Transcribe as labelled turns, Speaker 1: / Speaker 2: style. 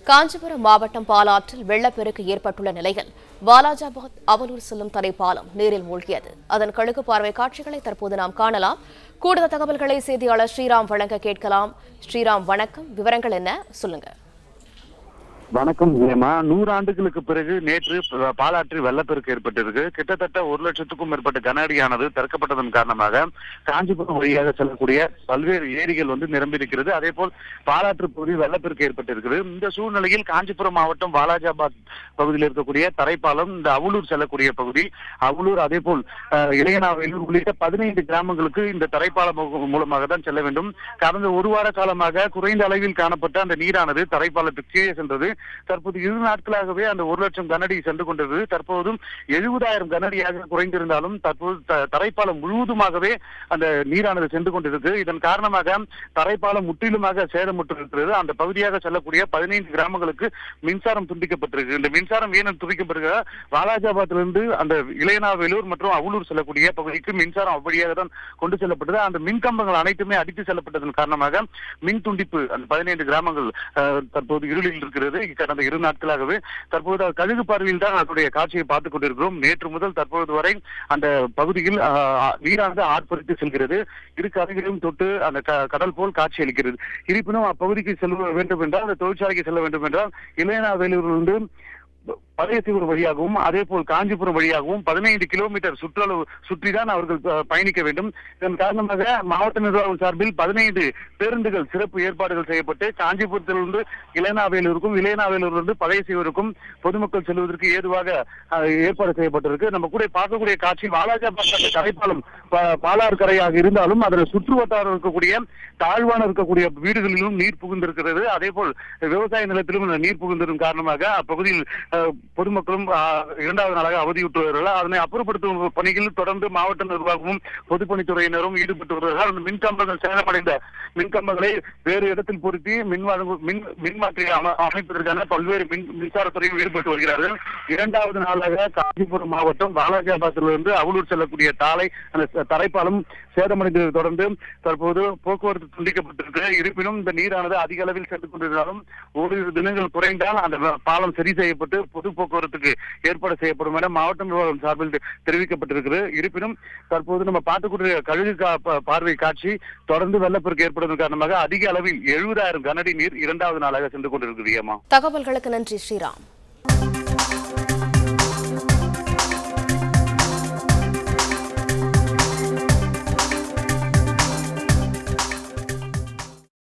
Speaker 1: காஞ்சிபுரம் மாவட்டம் பாலாற்றில் வெள்ளப்பெருக்கு ஏற்பட்டுள்ள நிலையில் வாலாஜாபாத் அவலூர் செல்லும் தரைப்பாலம் நீரில் மூழ்கியது அதன் கழுகு பார்வை காட்சிகளை தற்போது நாம் காணலாம் கூடுதல் தகவல்களை செய்தியாளர் ஸ்ரீராம் வழங்க கேட்கலாம் ஸ்ரீராம் வணக்கம் விவரங்கள் என்ன சொல்லுங்க
Speaker 2: வணக்கம் ஜெயமா நூறு ஆண்டுகளுக்கு பிறகு நேற்று ப- பாலாற்றில் வெள்ளப்பெருக்கு ஏற்பட்டிருக்கு கிட்டத்தட்ட ஒரு லட்சத்துக்கும் மேற்பட்ட கன அடியானது திறக்கப்பட்டதன் காரணமாக காஞ்சிபுரம் வழியாக செல்லக்கூடிய பல்வேறு ஏரிகள் வந்து நிரம்பியிருக்கிறது அதே போல் பாலாற்று பகுதியில் வெள்ளப்பெருக்கு ஏற்பட்டிருக்கிறது இந்த சூழ்நிலையில் காஞ்சிபுரம் மாவட்டம் வாலாஜாபாத் பகுதியில் இருக்கக்கூடிய தரைப்பாலம் இந்த அவலூர் செல்லக்கூடிய பகுதி அவலூர் அதே போல் அஹ், இளையனாவேலூர் உள்ளிட்ட பதினைந்து கிராமங்களுக்கு இந்த தரைப்பாலம் மூ- மூலமாக தான் செல்ல வேண்டும் கடந்த ஒரு வார காலமாக குறைந்த அளவில் காணப்பட்ட அந்த நீரானது தரைப்பாலத்துக்கு கீழே சென்றது தற்போது இரு நாட்களாகவே அந்த ஒரு லட்சம் கனஅடி சென்று கொண்டிருந்தது தற்போதும் எழுபதாயிரம் கனஅடியாக குறைந்திருந்தாலும் தற்போது த- தரைப்பாலம் முழுவதுமாகவே அந்த நீரானது சென்று கொண்டிருக்கு இதன் காரணமாக தரைப்பாலம் முற்றிலுமாக சேதமுற்றிருக்கிறது அந்த பகுதியாக செல்லக்கூடிய பதினைந்து கிராமங்களுக்கு மின்சாரம் துண்டிக்கப்பட்டிருக்கு இந்த மின்சாரம் ஏன் துண்டிக்கப்பட்டிருக்க வாலாஜாபாத்திலிருந்து அந்த இளையனாவேலூர் மற்றும் அவலூர் செல்லக்கூடிய பகுதிக்கு மின்சாரம் அவ்வழியாக தான் கொண்டு செல்லப்பட்டது அந்த மின் கம்பங்கள் அனைத்துமே அடித்து செல்லப்பட்டதன் காரணமாக மின் துண்டிப்பு அந்த பதினைந்து கிராமங்கள் அஹ், தற்போது இருளில் இருக்கிறது கடந்த இரு நாட்களாகவே தற்போது அது கழுகு பார்வையில் தான் அதனுடைய காட்சியை பார்த்துக் கொண்டிருக்கிறோம் நேற்று முதல் தற்போது வரை அந்த பகுதியில் அஹ், நீரானது ஆர்ப்பரித்து செல்கிறது இரு கரைகளிலும் தொட்டு அந்த க- கடல் போல் காட்சி அளிக்கிறது இருப்பினும் அப்பகுதிக்கு செல்ல வேண்டும் என்றால் அந்த தொழிற்சாலைக்கு செல்ல வேண்டும் என்றால் இளையனாவேலூரிலிருந்து பழையசீவர் வழியாகவும் அதே போல் காஞ்சிபுரம் வழியாகவும் பதினைந்து கிலோமீட்டர் சுற்றளவு சுற்றிதான் அவர்கள் அஹ், பயணிக்க வேண்டும் இதன் காரணமாக மாவட்ட நிர்வாகம் சார்பில் பதினைந்து பேருந்துகள் சிறப்பு ஏற்பாடுகள் செய்யப்பட்டு காஞ்சிபுரத்திலிருந்து இளையனாவேலூருக்கும் இளையனாவேலூரிலிருந்து பழையசீவருக்கும் பொதுமக்கள் செல்வதற்கு ஏதுவாக அஹ், ஏற்பாடு செய்யப்பட்டிருக்கு நம்ம கூட பார்க்கக்கூடிய காட்சி வாலாஜாபாத் அந்த கரைப்பாலம் பா- பாலாறு கரையாக இருந்தாலும் அதில் சுற்று வட்டாரம் இருக்கக்கூடிய தாழ்வான இருக்கக்கூடிய வீடுகளிலும் நீர் புகுந்திருக்கிறது அதே போல் விவசாய நிலத்திலும் இந்த நீர் புகுந்ததன் காரணமாக அப்பகுதியில் அஹ், பொதுமக்களும் அஹ், இரண்டாவது நாளாக அவதியுற்று வருகிறார்கள் அதனை அப்புறப்படுத்தும் பணியில் தொடர்ந்து மாவட்ட நிர்வாகமும் பொதுப்பணித்துறையினரும் ஈடுபட்டு வருகிறார்கள் அந்த மின்கம்பங்கள் சேதமடைந்த மின்கம்பங்களை வேறு இடத்தில் பொருத்தி மின் வழங்கு மின் மின்மாற்றி அம- அமைப்பதற்கான பல்வேறு மின் மின்சாரத்துறையும் ஈடுபட்டு வருகிறார்கள் இரண்டாவது நாளாக காஞ்சிபுரம் மாவட்டம் வாலாஜாபாத்திலிருந்து அவலூர் செல்லக்கூடிய தாலை அந்த ச- தரைப்பாலம் சேதமடைந்ததை தொடர்ந்து தற்போது போக்குவரத்து துண்டிக்கப்பட்டிருக்கு இருப்பினும் இந்த நீரானது அதிக அளவில் சென்று கொண்டிருந்தாலும் ஓரிரு தினங்கள் குறைந்தால் அந்த வ- பாலம் சரி செய்யப்பட்டு பொது போக்குவரத்துக்கு ஏற்பாடு செய்யப்படும் என மாவட்ட நிர்வாகம் சார்பில் தெ- தெரிவிக்கப்பட்டிருக்கிறது இருப்பினும் தற்போது நம்ம பார்த்துக்கூடிய கழுகு கா- ப- பார்வை காட்சி தொடர்ந்து வெள்ளப்பெருக்கு ஏற்படுவதன் காரணமாக அதிக அளவில் எழுபதாயிரம் கனஅடி நீர் இரண்டாவது நாளாக சென்று கொண்டிருக்கிறது ஏமா
Speaker 1: தகவல்களுக்கு நன்றி ஸ்ரீராம்